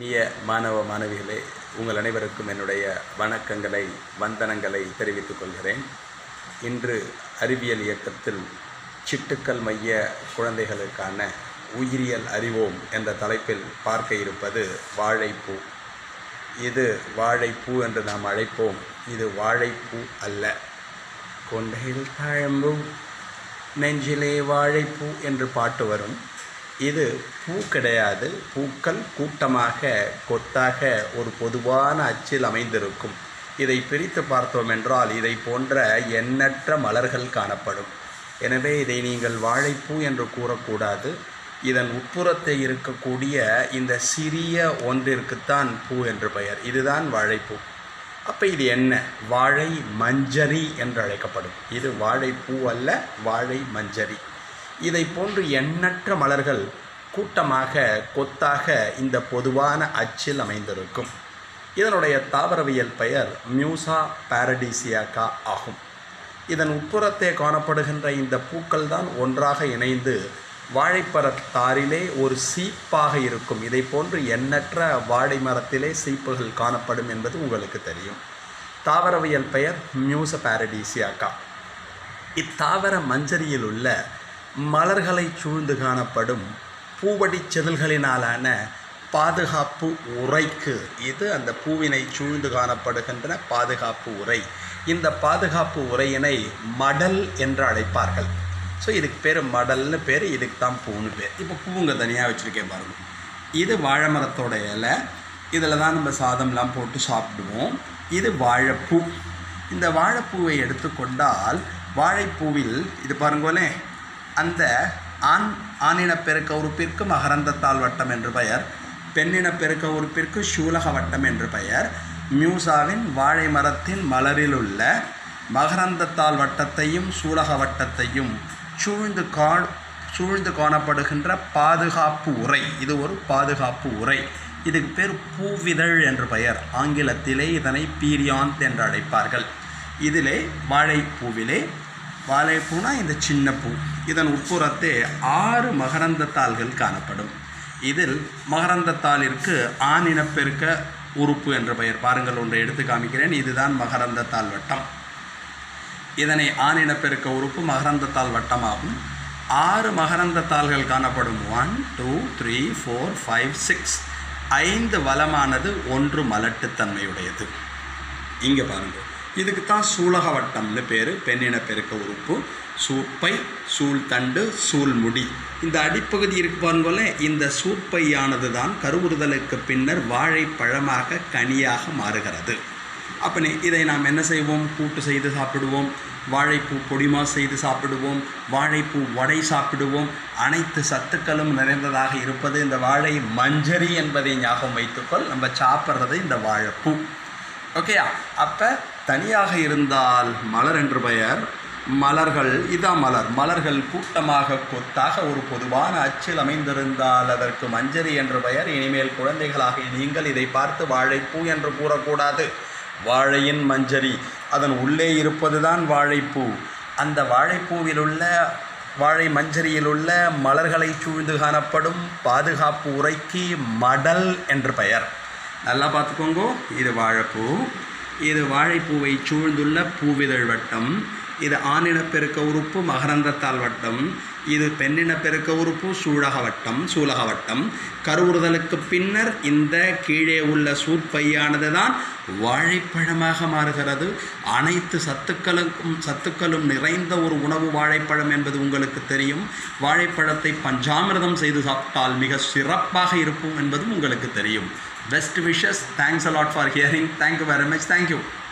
இனிய மாணவ மாணவிகளே உங்கள் அனைவருக்கும் என்னுடைய வணக்கங்களை வந்தனங்களை தெரிவித்துக் கொள்கிறேன் இன்று அறிவியல் இயக்கத்தில் சிட்டுக்கள் மைய குழந்தைகளுக்கான உயிரியல் அறிவோம் என்ற தலைப்பில் பார்க்க இருப்பது வாழைப்பூ இது வாழைப்பூ என்று நாம் அழைப்போம் இது வாழைப்பூ அல்ல கொண்டையில் தாழம்பூ நெஞ்சிலே வாழைப்பூ என்று பாட்டு வரும் இது பூ கிடையாது பூக்கள் கூட்டமாக கொத்தாக ஒரு பொதுவான அச்சில் அமைந்திருக்கும் இதை பிரித்து பார்த்தோம் என்றால் இதை போன்ற எண்ணற்ற மலர்கள் காணப்படும் எனவே இதை நீங்கள் வாழைப்பூ என்று கூறக்கூடாது இதன் உட்புறத்தை இருக்கக்கூடிய இந்த சிறிய ஒன்றிற்குத்தான் பூ என்று பெயர் இதுதான் வாழைப்பூ அப்போ இது என்ன வாழை மஞ்சரி என்று அழைக்கப்படும் இது வாழைப்பூ அல்ல வாழை மஞ்சரி இதை போன்று எண்ணற்ற மலர்கள் கூட்டமாக கொத்தாக இந்த பொதுவான அச்சில் அமைந்திருக்கும் இதனுடைய தாவரவியல் பெயர் மியூசா பாரடிசியாக்கா ஆகும் இதன் உட்புறத்தே காணப்படுகின்ற இந்த பூக்கள் தான் ஒன்றாக இணைந்து வாழைப்பழத்தாரிலே ஒரு சீப்பாக இருக்கும் இதை போன்று எண்ணற்ற வாழை மரத்திலே சீப்புகள் காணப்படும் என்பது உங்களுக்கு தெரியும் தாவரவியல் பெயர் மியூச பாரடிசியாக்கா இத்தாவர மஞ்சரியில் உள்ள மலர்களை சூழ்ந்து காணப்படும் பூவடி செதில்களினாலான பாதுகாப்பு உரைக்கு இது அந்த பூவினை சூழ்ந்து காணப்படுகின்ற பாதுகாப்பு உரை இந்த பாதுகாப்பு உரையினை மடல் என்று அழைப்பார்கள் ஸோ இதுக்கு பேர் மடல்னு பேர் இதுக்கு தான் பூன்னு பேர் இப்போ பூங்க தனியாக வச்சுருக்கேன் பாருங்க இது வாழை மரத்தோட இலை இதில் தான் நம்ம சாதம்லாம் போட்டு சாப்பிடுவோம் இது வாழைப்பூ இந்த வாழைப்பூவை எடுத்துக்கொண்டால் வாழைப்பூவில் இது பாருங்களே அந்த ஆண் ஆணின பெருக்க உறுப்பிற்கு மகரந்தத்தால் வட்டம் என்று பெயர் பெண்ணின பெருக்க உறுப்பிற்கு சூலக வட்டம் என்று பெயர் மியூசாவின் வாழை மரத்தின் மலரில் உள்ள மகரந்தத்தால் வட்டத்தையும் சூலக வட்டத்தையும் சூழ்ந்து கா சூழ்ந்து காணப்படுகின்ற பாதுகாப்பு உரை இது ஒரு பாதுகாப்பு உரை இதுக்கு பேர் பூவிதழ் என்று பெயர் ஆங்கிலத்திலே இதனை பீரியாந்த் என்று அழைப்பார்கள் இதிலே வாழைப்பூவிலே வாழைப்பூனா இந்த சின்ன பூ இதன் உட்புறத்தே ஆறு மகரந்த தாள்கள் காணப்படும் இதில் மகரந்தத்தாளிற்கு ஆணினப்பெருக்க உறுப்பு என்ற பெயர் பாருங்கள் ஒன்றை எடுத்து காமிக்கிறேன் இதுதான் மகரந்தத்தாள் வட்டம் இதனை ஆணினப்பெருக்க உறுப்பு மகரந்தத்தாள் வட்டமாகும் ஆறு மகரந்த தாள்கள் காணப்படும் one two three four five six ஐந்து வளமானது ஒன்று மலட்டுத்தன்மையுடையது இங்கே பாருங்கள் இதுக்கு தான் சூலக வட்டம்னு பேர் பெண்ணின பெருக்க உறுப்பு சூப்பை சூழ்தண்டு சூழ்முடி இந்த அடிப்பகுதி இருக்கு பாருங்களே இந்த சூப்பையானது தான் கருவுறுதலுக்கு பின்னர் வாழைப்பழமாக கனியாக மாறுகிறது அப்போ இதை நாம் என்ன செய்வோம் கூட்டு செய்து சாப்பிடுவோம் வாழைப்பூ பொடிமா செய்து சாப்பிடுவோம் வாழைப்பூ வடை சாப்பிடுவோம் அனைத்து சத்துக்களும் நிறைந்ததாக இருப்பது இந்த வாழை மஞ்சரி என்பதை ஞாபகம் வைத்துக்கொள் நம்ம சாப்பிட்றது இந்த வாழைப்பூ ஓகேயா அப்போ தனியாக இருந்தால் மலர் என்று பெயர் மலர்கள் இதான் மலர் மலர்கள் கூட்டமாக கொத்தாக ஒரு பொதுவான அச்சில் அமைந்திருந்தால் அதற்கு மஞ்சரி என்று பெயர் இனிமேல் குழந்தைகளாக நீங்கள் இதை பார்த்து வாழைப்பூ என்று கூறக்கூடாது வாழையின் மஞ்சரி அதன் உள்ளே இருப்பது தான் வாழைப்பூ அந்த வாழைப்பூவில் உள்ள வாழை மஞ்சரியில் உள்ள மலர்களை சூழ்ந்து காணப்படும் பாதுகாப்பு உரைக்கு மடல் என்று பெயர் நல்லா பார்த்துக்கோங்க இது வாழைப்பூ இது வாழைப்பூவை சூழ்ந்துள்ள பூவிதழ் வட்டம் இது ஆணினப்பெருக்க உறுப்பு மகரந்தத்தால் வட்டம் இது பெண்ணினப்பெருக்க உறுப்பு சூழக வட்டம் சூலக வட்டம் கருவுறுதலுக்கு பின்னர் இந்த கீழே உள்ள சூட்பையானது தான் வாழைப்பழமாக மாறுகிறது அனைத்து சத்துக்களுக்கும் சத்துக்களும் நிறைந்த ஒரு உணவு வாழைப்பழம் என்பது உங்களுக்கு தெரியும் வாழைப்பழத்தை பஞ்சாமிரதம் செய்து சாப்பிட்டால் மிக சிறப்பாக இருக்கும் என்பதும் உங்களுக்கு தெரியும் best wishes thanks a lot for hearing thank you very much thank you